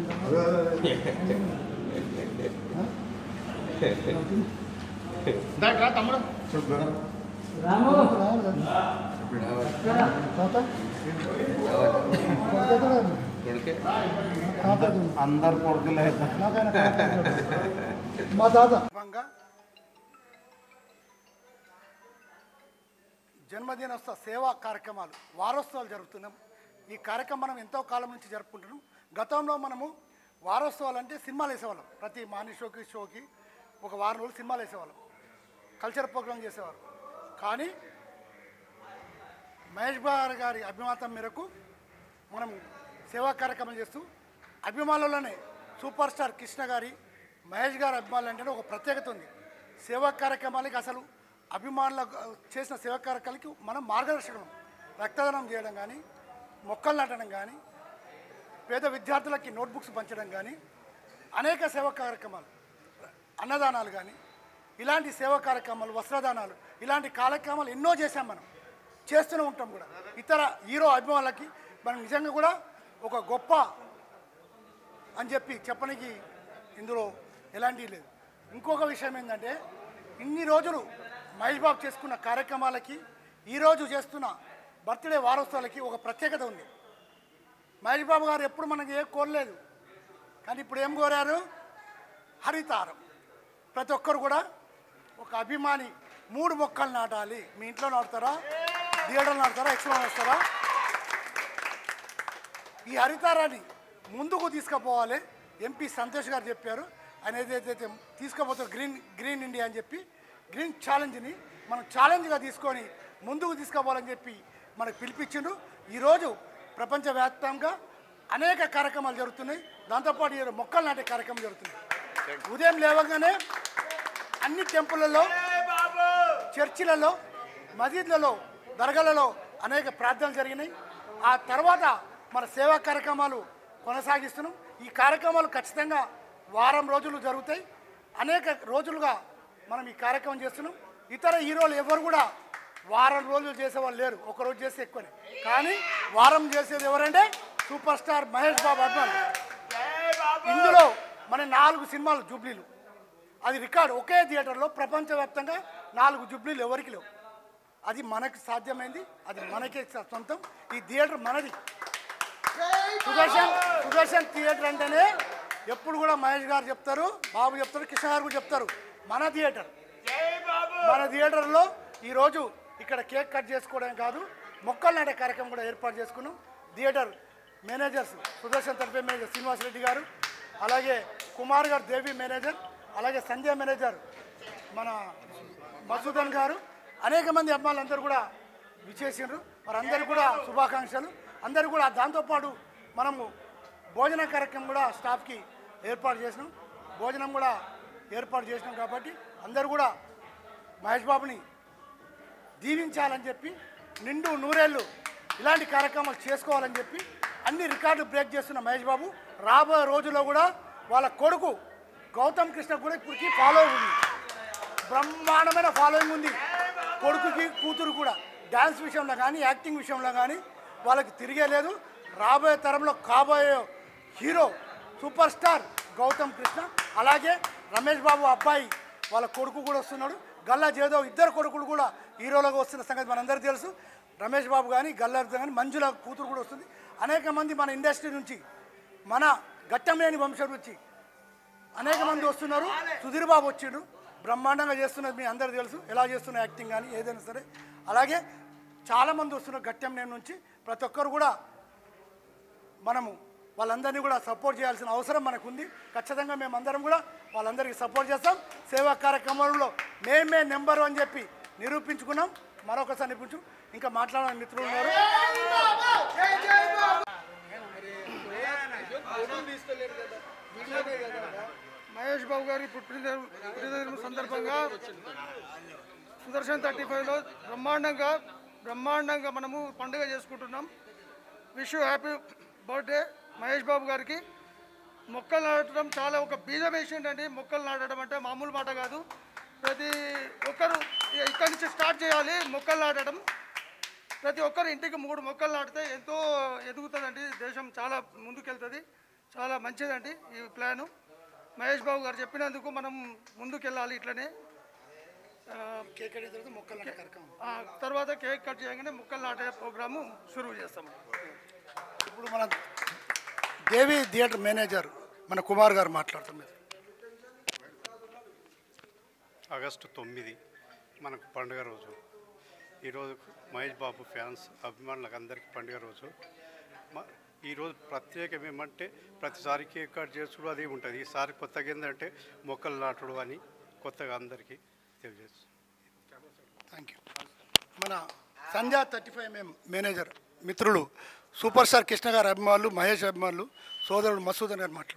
దాకా తమ్ముడు అందరు కొడుకులే మా తాత జన్మదినోత్సవ సేవా కార్యక్రమాలు వారోత్సవాలు జరుపుతున్నాం ఈ కార్యక్రమం మనం ఎంతో కాలం నుంచి జరుపుకుంటున్నాం గతంలో మనము వారోత్సవాలు అంటే సినిమాలు వేసేవాళ్ళం ప్రతి మార్నింగ్ షోకి షోకి ఒక వారం రోజులు సినిమాలు వేసేవాళ్ళం కల్చర్ ప్రోగ్రామ్ చేసేవారు కానీ మహేష్ బాబు గారి అభిమతం మేరకు మనం సేవా కార్యక్రమం చేస్తూ అభిమానులనే సూపర్ స్టార్ కృష్ణ గారి మహేష్ గారి అభిమానులు అంటేనే ఒక ప్రత్యేకత ఉంది సేవా కార్యక్రమాలకి అసలు అభిమానుల చేసిన సేవా కార్యక్రమాలకి మనం మార్గదర్శకం రక్తదానం చేయడం కానీ మొక్కలు నాటడం కానీ పేద విద్యార్థులకి నోట్బుక్స్ పంచడం కానీ అనేక సేవా కార్యక్రమాలు అన్నదానాలు కానీ ఇలాంటి సేవా కార్యక్రమాలు వస్త్రదానాలు ఇలాంటి కార్యక్రమాలు ఎన్నో చేశాం మనం చేస్తూనే ఉంటాం కూడా ఇతర హీరో అభిమానులకి మనం నిజంగా కూడా ఒక గొప్ప అని చెప్పి చెప్పడానికి ఇందులో ఎలాంటివి లేదు ఇంకొక విషయం ఏంటంటే ఇన్ని రోజులు మహేష్ బాబు చేసుకున్న కార్యక్రమాలకి ఈరోజు చేస్తున్న బర్త్డే వారోత్సవాలకి ఒక ప్రత్యేకత ఉంది మహేష్ బాబు గారు ఎప్పుడు మనకి ఏ కోరలేదు కానీ ఇప్పుడు ఏం కోరారు హరితారం ప్రతి ఒక్కరు కూడా ఒక అభిమాని మూడు మొక్కలు నాటాలి మీ ఇంట్లో నాటుతారా థియేటర్లో నాటుతారా ఎక్స్లో నాటుతారా ఈ హరితారాన్ని ముందుకు తీసుకుపోవాలి ఎంపీ సంతోష్ గారు చెప్పారు ఆయన ఏదైతే తీసుకుపోతారు గ్రీన్ గ్రీన్ ఇండియా అని చెప్పి గ్రీన్ ఛాలెంజ్ని మనం ఛాలెంజ్గా తీసుకొని ముందుకు తీసుకుపోవాలని చెప్పి మనకు పిలిపించిండ్రు ఈరోజు ప్రపంచవ్యాప్తంగా అనేక కార్యక్రమాలు జరుగుతున్నాయి దాంతోపాటు ఈరోజు మొక్కలు నాటే కార్యక్రమం జరుగుతుంది ఉదయం లేవగానే అన్ని టెంపుల్లలో చర్చిలలో మసీద్లలో దర్గాలలో అనేక ప్రార్థనలు జరిగినాయి ఆ తర్వాత మన సేవా కార్యక్రమాలు కొనసాగిస్తున్నాం ఈ కార్యక్రమాలు ఖచ్చితంగా వారం రోజులు జరుగుతాయి అనేక రోజులుగా మనం ఈ కార్యక్రమం చేస్తున్నాం ఇతర హీరోలు ఎవరు కూడా వారం రోజులు చేసేవాళ్ళు లేరు ఒక రోజు చేస్తే ఎక్కువనే కానీ వారం చేసేది ఎవరంటే సూపర్ స్టార్ మహేష్ బాబు అభిమానులు ఇందులో మన నాలుగు సినిమాలు జూబ్లీలు అది రికార్డు ఒకే థియేటర్లో ప్రపంచవ్యాప్తంగా నాలుగు జుబ్లీలు ఎవరికి లేవు అది మనకి సాధ్యమైంది అది మనకే సొంతం ఈ థియేటర్ మనది సుదర్శన్ సుదర్శన్ థియేటర్ అంటేనే ఎప్పుడు కూడా మహేష్ గారు చెప్తారు బాబు చెప్తారు కృష్ణ గారు కూడా చెప్తారు మన థియేటర్ మన థియేటర్లో ఈరోజు ఇక్కడ కేక్ కట్ చేసుకోవడం కాదు మొక్కలు నాటే కార్యక్రమం కూడా ఏర్పాటు చేసుకున్నాం థియేటర్ మేనేజర్స్ సుదర్శన్ తరఫే మేనేజర్ శ్రీనివాస్ రెడ్డి గారు అలాగే కుమార్ గారు దేవి మేనేజర్ అలాగే సంధ్య మేనేజర్ మన మసూదన్ గారు అనేక మంది అమ్మాయిలు అందరూ కూడా విచ్చేసిండ్రు వారందరికీ కూడా శుభాకాంక్షలు అందరూ కూడా దాంతోపాటు మనము భోజన కార్యక్రమం కూడా స్టాఫ్కి ఏర్పాటు చేసినాం భోజనం కూడా ఏర్పాటు చేసినాం కాబట్టి అందరూ కూడా మహేష్ బాబుని దీవించాలని చెప్పి నిండు నూరేళ్ళు ఇలాంటి కార్యక్రమాలు చేసుకోవాలని చెప్పి అన్ని రికార్డు బ్రేక్ చేస్తున్న మహేష్ బాబు రాబోయే రోజుల్లో కూడా వాళ్ళ కొడుకు గౌతమ్ కృష్ణ కూడా ఇప్పటికీ ఫాలో ఉంది బ్రహ్మాండమైన ఫాలోయింగ్ ఉంది కొడుకుకి కూతురు కూడా డ్యాన్స్ విషయంలో కానీ యాక్టింగ్ విషయంలో కానీ వాళ్ళకి తిరిగే లేదు రాబోయే తరంలో కాబోయే hero super star Gautam Krishna అలాగే రమేష్ బాబు అబ్బాయి వాళ్ళ కొడుకు కూడా వస్తున్నాడు గల్లా జేదవ్ ఇద్దరు కొడుకులు కూడా హీరోలుగా వస్తున్న సంగతి మనందరికీ తెలుసు రమేష్ బాబు కానీ గల్లా కానీ మంజుల కూతురు కూడా వస్తుంది అనేక మంది మన ఇండస్ట్రీ నుంచి మన గట్టంలేని వంశం నుంచి అనేక మంది వస్తున్నారు సుధీర్ బాబు వచ్చిండు బ్రహ్మాండంగా చేస్తున్నది మీ అందరికీ తెలుసు ఎలా చేస్తున్న యాక్టింగ్ కానీ ఏదైనా సరే అలాగే చాలామంది వస్తున్నారు గట్టెం నేను నుంచి ప్రతి ఒక్కరు కూడా మనము వాళ్ళందరినీ కూడా సపోర్ట్ చేయాల్సిన అవసరం మనకు ఉంది ఖచ్చితంగా మేమందరం కూడా వాళ్ళందరికీ సపోర్ట్ చేస్తాం సేవా కార్యక్రమాలలో మేమే నెంబర్ అని చెప్పి నిరూపించుకున్నాం మరొకసారి నిరూపించు ఇంకా మాట్లాడాలని మిత్రులు ఉన్నారు మహేష్ బాబు గారి పుట్టినరోజు పుట్టినరోజు సందర్భంగా సుదర్శన్ థర్టీ ఫైవ్లో బ్రహ్మాండంగా బ్రహ్మాండంగా మనము పండుగ చేసుకుంటున్నాం wish happy birthday Mahesh Babu గారికి మొక్కలు నాటడం చాలా ఒక బీజం వేసిండండి మొక్కలు నాటడం అంటే మామూలు మాట కాదు ప్రతి ఒక్కరు ఇక్కడి నుంచి స్టార్ట్ చేయాలి మొక్కలు నాటడం ప్రతి ఒక్కరు ఇంటికి మూడు మొక్కలు నాటితే ఎంతో ఎదుగుతుందండి దేశం చాలా ముందుకెళ్తుంది చాలా మంచిదండి ఈ ప్లాను మహేష్ బాబు గారు చెప్పినందుకు మనం ముందుకెళ్ళాలి ఇట్లనే ఆ, కేక్ కడిగిన తర్వాత మొక్కలు నాటే కార్యక్రమం ఆ తర్వాత కేక్ కట్ చేయగానే ముక్కలు నాటే ప్రోగ్రాము షురువు చేస్తాం ఇప్పుడు మన దేవి థియేటర్ మేనేజర్ మన కుమార్ గారు మాట్లాడుతున్నారు ఆగస్టు తొమ్మిది మనకు పండుగ రోజు ఈరోజు మహేష్ బాబు ఫ్యాన్స్ అభిమానులకు అందరికీ పండుగ రోజు మ- ఈరోజు ప్రత్యేకం ఏమంటే ప్రతిసారి కేక్ కట్ చేసుడు అది ఉంటుంది ఈసారి కొత్తగా ఏంటంటే మొక్కలు నాటుడు అని కొత్తగా అందరికీ తెలియజేస్తుంది థ్యాంక్ యూ మన Sandhya thirty five MM manager మిత్రులు సూపర్ స్టార్ కృష్ణ గారి అభిమానులు మహేష్ అభిమానులు సోదరుడు మసూదన్ గారు మాట్లాడు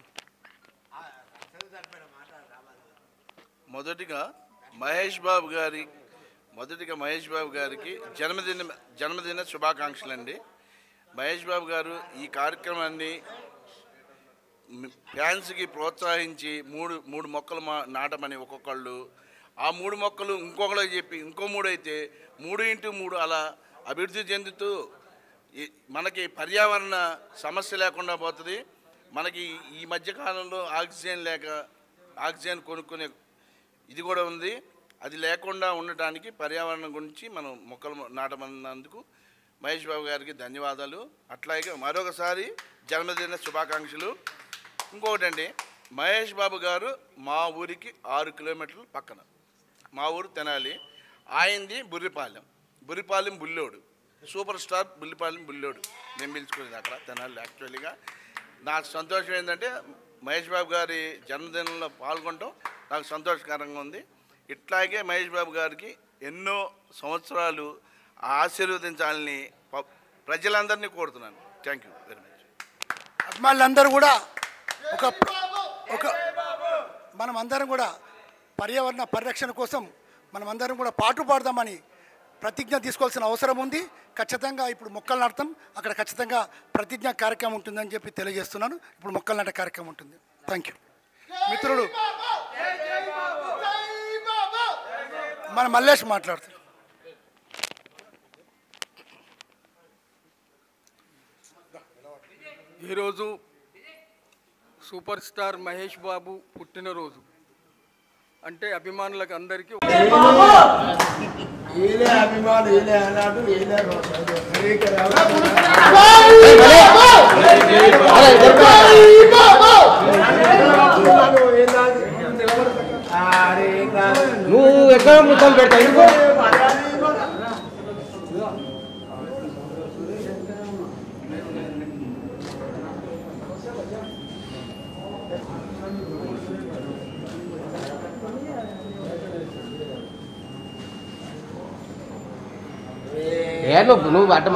మొదటిగా మహేష్ బాబు గారి మొదటిగా మహేష్ బాబు గారికి జన్మదిన జన్మదిన శుభాకాంక్షలు అండి మహేష్ బాబు గారు ఈ కార్యక్రమాన్ని మ్, ఫ్యాన్స్కి ప్రోత్సహించి మూడు మూడు మొక్కలు మా నాటమని ఒక్కొక్కళ్ళు ఆ మూడు మొక్కలు ఇంకొకళ్ళకి చెప్పి ఇంకో మూడు అయితే మూడు ఇంటూ మూడు అలా అభివృద్ధి చెందుతూ ఈ- మనకి పర్యావరణ సమస్య లేకుండా పోతుంది మనకి ఈ మధ్య కాలంలో ఆక్సిజన్ లేక ఆక్సిజన్ కొనుక్కునే ఇది కూడా ఉంది అది లేకుండా ఉండటానికి పర్యావరణం గురించి మనం మొక్కలు నాటమన్నందుకు మహేష్ బాబు గారికి ధన్యవాదాలు అట్లాగే మరొకసారి జన్మదిన శుభాకాంక్షలు ఇంకొకటండి మహేష్ బాబు గారు మా ఊరికి ఆరు కిలోమీటర్ల పక్కన మా ఊరు తెనాలి ఆయనది బుర్రిపాలెం బుర్రిపాలెం బుల్లోడు సూపర్ స్టార్ బుల్లిపాలెం బుల్లోడు మేము పిలుచుకునేది అక్కడ తెనాలి యాక్చువల్గా నాకు సంతోషం ఏంటంటే మహేష్ బాబు గారి జన్మదినంలో పాల్గొనడం నాకు సంతోషకరంగా ఉంది ఇట్లాగే మహేష్ బాబు గారికి ఎన్నో సంవత్సరాలు ఆశీర్వదించాలని ప- ప్రజలందరినీ కోరుతున్నాను థ్యాంక్ యూ వెరీ మచ్ అభిమానులందరూ కూడా ఒక ఒక మనం అందరం కూడా పర్యావరణ పరిరక్షణ కోసం మనం అందరం కూడా పాటు పాడదామని ప్రతిజ్ఞ తీసుకోవాల్సిన అవసరం ఉంది ఖచ్చితంగా ఇప్పుడు మొక్కలు నాటుతాం అక్కడ ఖచ్చితంగా ప్రతిజ్ఞ కార్యక్రమం ఉంటుందని చెప్పి తెలియజేస్తున్నాను ఇప్పుడు మొక్కలు నాటే కార్యక్రమం ఉంటుంది థ్యాంక్ యూ మిత్రుడు మన మల్లేష్ మాట్లాడుతారు ఈరోజు సూపర్ స్టార్ మహేష్ బాబు పుట్టినరోజు అంటే అభిమానులకు అందరికీ ఈలే అభిమానులు ఈలే అన్నాడు ఈలే నువ్వు ఎక్కడ ముద్దలు పెడతావు ఎందుకు ఏ నువ్వు నువ్వు అడ్డ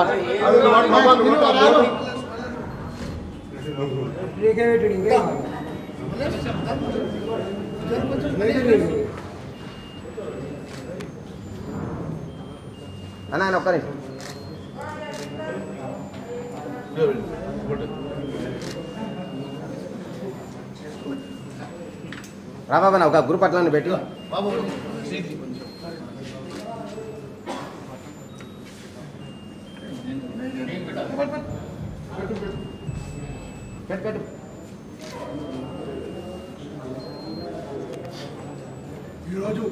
అన్న ఆయన ఒక్క నిమిషం రా బాబా నా ఒక గ్రూప్ అట్లా పెట్టి పెట్టు పెట్టు ఈరోజు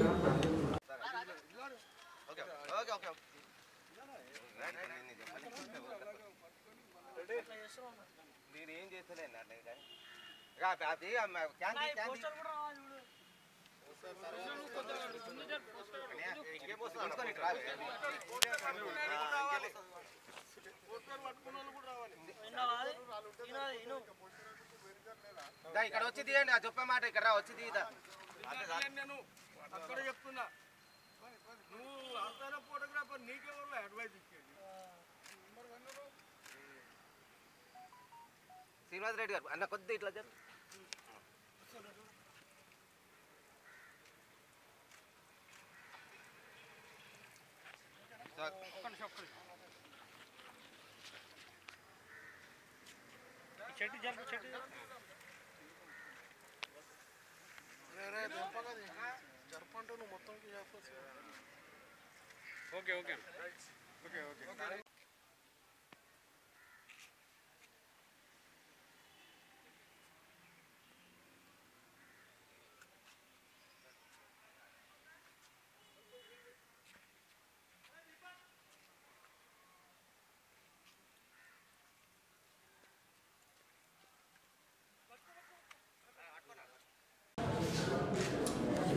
ఇక్కడ వచ్చి తీయండి ఆ చెప్పే మాట ఇక్కడ వచ్చి తీయదా నేను అక్కడ చెప్తున్నా నువ్వు అంతర ఫోటోగ్రాఫర్ నీకెవరు అడ్వైజ్ ఇచ్చేది శ్రీనివాస్ రెడ్డి గారు అన్న కొద్ది ఇట్లా జరు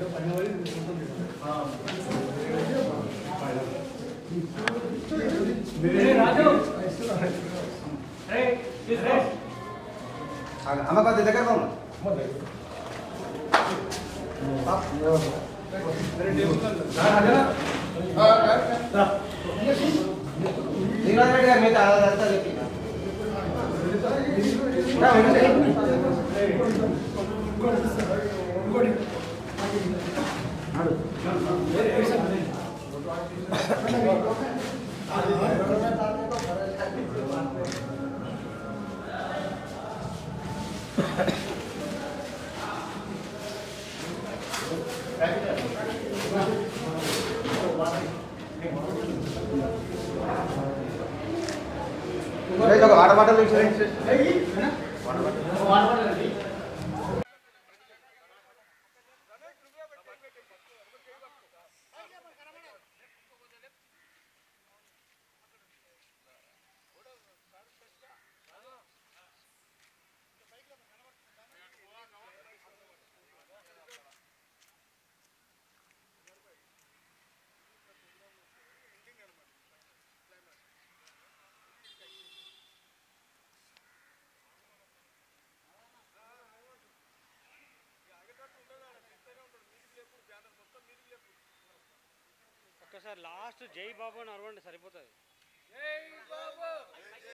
అమ్మ కొద్ది దగ్గర పోమ్మ. శ్రీనివాస్ రెడ్డి గారు మీతో అదంతా చెప్పి రా, ఉండండి. సురేష్ ఒక వాటర్ బాటిల్ తీసుకురండి. ఒక్కసారి లాస్ట్ జై బాబు అని అరవండి సరిపోతుంది